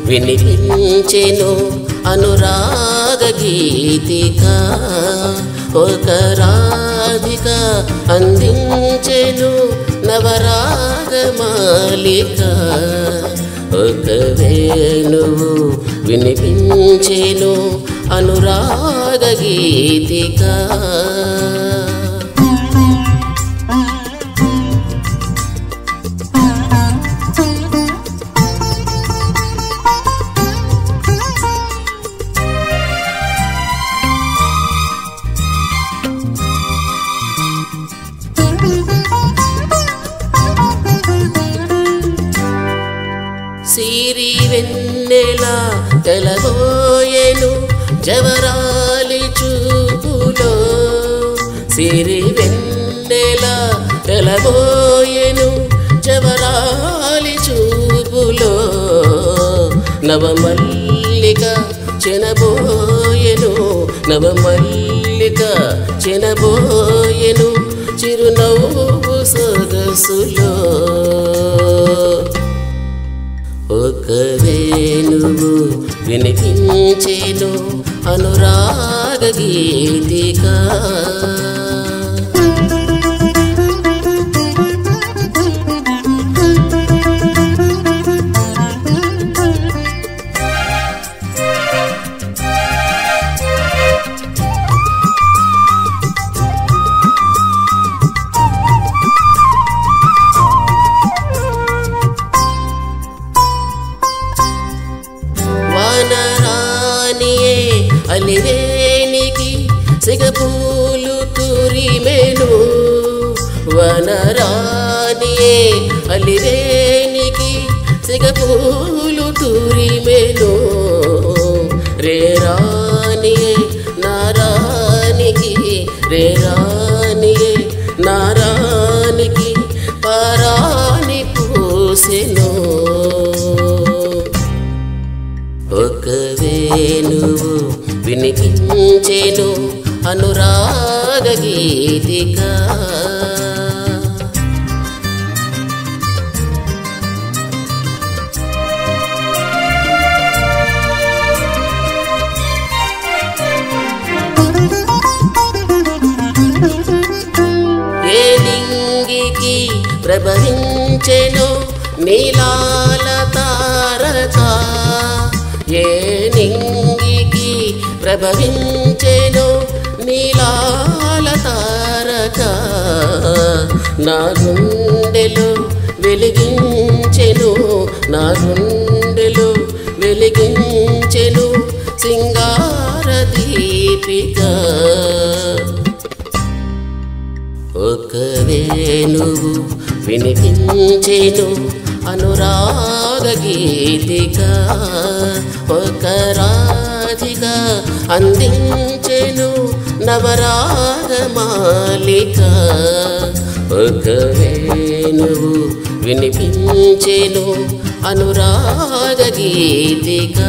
వినిపించెను అనురాగ గీతిక ఒక రాధిక అందించెను నవరాగ మాలిక ఒక వేణువు వినిపించెను అనురాగ గీతిక సిరి వెన్నెల తెలబోయెను జవరాలి చూపులో సిరి వెన్నెల తెలబోయెను జవరాలి చూపులో నవమల్లిక చెనబోయెను నవమల్లిక చెనబోయెను చిరునవ్వు సొగసులో ఒక వేణువు వినిపించేను అనురాగ గీతిక వానరానియే అలివేనికి సిగపూలు తురిమెను వనరానియే అలివేనికి సిగపూలు తురిమెను రే రానియే నారానికి రే రానియే నారానికి పరాని పూసెను ఒక వేణువు వినిపించెను అనురాగ గీతిక ఏ నింగికి ప్రభవించెను నీలాల తారక ఏ నింగికి ప్రభవించెను నీలాల తారక నా గుండెలో వెలిగించెను నా గుండెలో వెలిగించెను సింగార దీపిక ఒక వేణువు వినిపించెను అనురాగ గీతిక ఒక రాధిక అందించెను నవరాగ మాలిక ఒక వేణువు వినిపించెను అనురాగ గీతిక